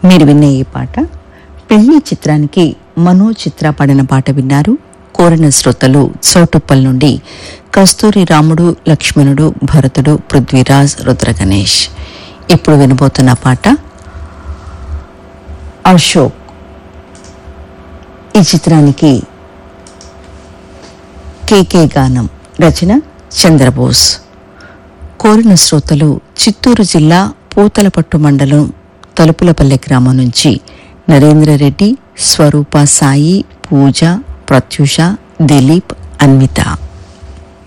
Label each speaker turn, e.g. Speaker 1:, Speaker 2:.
Speaker 1: మీరు విన్న ఈ పాట పెళ్లి చిత్రానికి మనో చిత్ర పాడిన పాట విన్నారు కోరిన శ్రోతలు చౌటుప్పల్ నుండి కస్తూరి రాముడు లక్ష్మణుడు భరతుడు పృథ్వీరాజ్ రుద్ర గణేష్ ఇప్పుడు వినబోతున్న పాట అశోక్ ఈ చిత్రానికి కేకే గానం రచన చంద్రబోస్ కోరిన శ్రోతలు చిత్తూరు జిల్లా పూతలపట్టు మండలం తలుపులపల్లె గ్రామం నుంచి నరేంద్రరెడ్డి స్వరూప సాయి పూజ ప్రత్యూష దిలీప్ అన్విత